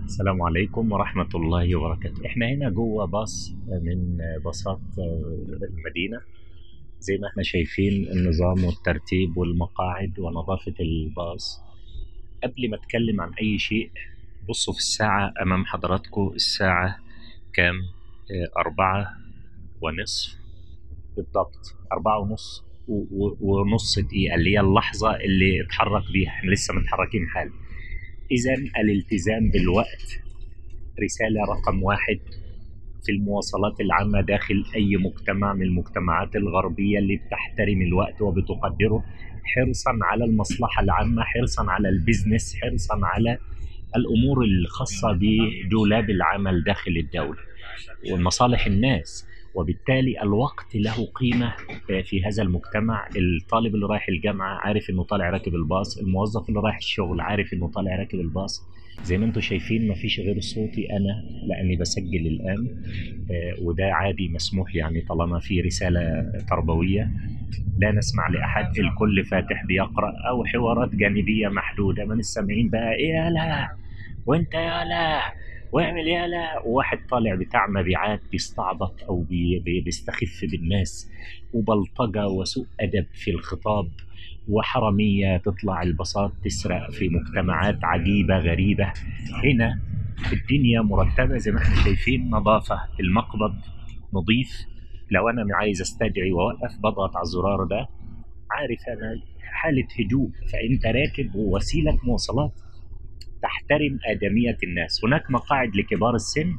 السلام عليكم ورحمة الله وبركاته احنا هنا جوه باص من باصات المدينة زي ما احنا شايفين النظام والترتيب والمقاعد ونظافة الباص قبل ما اتكلم عن اي شيء بصوا في الساعة امام حضراتكم الساعة كام آه، أربعة ونصف بالضبط أربعة ونص و- و- ونص دقيقة اللي هي اللحظة اللي اتحرك بيها احنا لسه متحركين حالا إذا الالتزام بالوقت رسالة رقم واحد في المواصلات العامة داخل أي مجتمع من المجتمعات الغربية اللي بتحترم الوقت وبتقدره حرصا على المصلحة العامة حرصا على البزنس حرصا على الأمور الخاصة بدولاب العمل داخل الدولة ومصالح الناس وبالتالي الوقت له قيمة في هذا المجتمع الطالب اللي رايح الجامعة عارف انه طالع راكب الباص الموظف اللي رايح الشغل عارف انه طالع راكب الباص زي ما انتم شايفين مفيش غير صوتي انا لاني بسجل الان آه، وده عادي مسموح يعني طالما في رسالة تربوية لا نسمع لأحد الكل فاتح بيقرأ أو حوارات جانبية محدودة من السامعين بقى إيه يالا وأنت يالا واعمل يالا وواحد طالع بتاع مبيعات بيستعبط أو بي بي بيستخف بالناس وبلطجة وسوء أدب في الخطاب وحرامية تطلع البساط تسرق في مجتمعات عجيبة غريبة هنا الدنيا مرتبة زي ما احنا شايفين نظافة المقبض نظيف لو انا عايز استدعي واوقف بضغط على الزرار ده عارف انا حالة هدوء فانت راكب وسيلة مواصلات تحترم آدمية الناس هناك مقاعد لكبار السن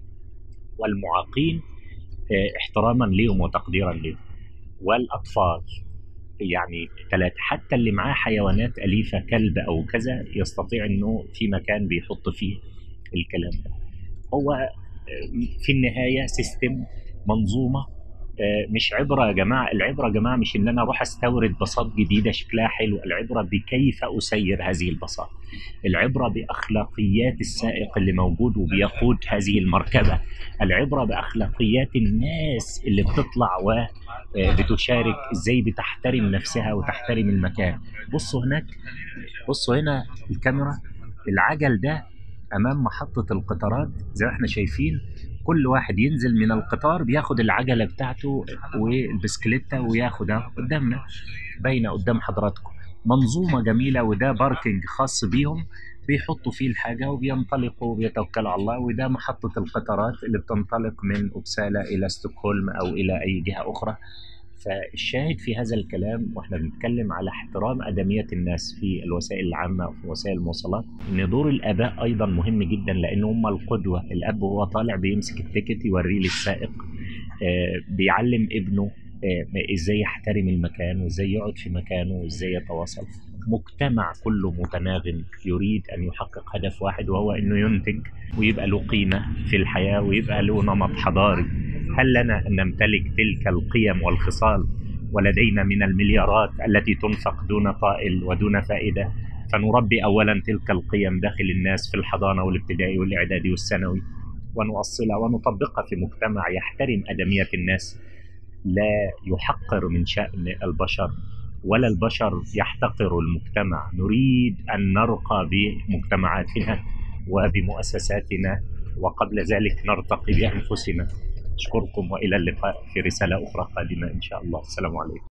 والمعاقين آه، احتراما لهم وتقديرا لهم والأطفال يعني ثلاثة حتى اللي معاه حيوانات أليفة كلب أو كذا يستطيع أنه في مكان بيحط فيه الكلام ده هو آه، في النهاية سيستم منظومة آه، مش عبرة يا جماعة العبرة يا جماعة مش إن أنا أروح أستورد باصات جديدة شكلها حلو العبرة بكيف أسير هذه الباصات العبرة بأخلاقيات السائق اللي موجود وبيقود هذه المركبة العبرة بأخلاقيات الناس اللي بتطلع وبتشارك إزاي بتحترم نفسها وتحترم المكان بصوا هناك بصوا هنا الكاميرا العجل ده امام محطه القطارات زي ما احنا شايفين كل واحد ينزل من القطار بياخد العجله بتاعته والبسكليته وياخدها قدامنا باينه قدام حضراتكم منظومه جميله وده باركنج خاص بيهم بيحطوا فيه الحاجه وبينطلقوا وبيتوكلوا على الله وده محطه القطارات اللي بتنطلق من اوبسالا الى ستوكهولم او الى اي جهه اخرى فالشاهد في هذا الكلام واحنا بنتكلم على احترام ادميه الناس في الوسائل العامه وفي وسائل المواصلات ان دور الاباء ايضا مهم جدا لان هم القدوه الاب وهو طالع بيمسك التيكت يوريه للسائق آه، بيعلم ابنه آه، ازاي يحترم المكان وازاي يقعد في مكانه وازاي يتواصل مجتمع كله متناغم يريد ان يحقق هدف واحد وهو انه ينتج ويبقى له قيمه في الحياه ويبقى له نمط حضاري هل لنا ان نمتلك تلك القيم والخصال ولدينا من المليارات التي تنفق دون طائل ودون فائده فنربي اولا تلك القيم داخل الناس في الحضانه والابتدائي والاعدادي والثانوي ونؤصلها ونطبقها في مجتمع يحترم ادميه الناس لا يحقر من شان البشر ولا البشر يحتقر المجتمع نريد ان نرقى بمجتمعاتنا وبمؤسساتنا وقبل ذلك نرتقي بانفسنا اشكركم والى اللقاء في رساله اخرى قادمه ان شاء الله السلام عليكم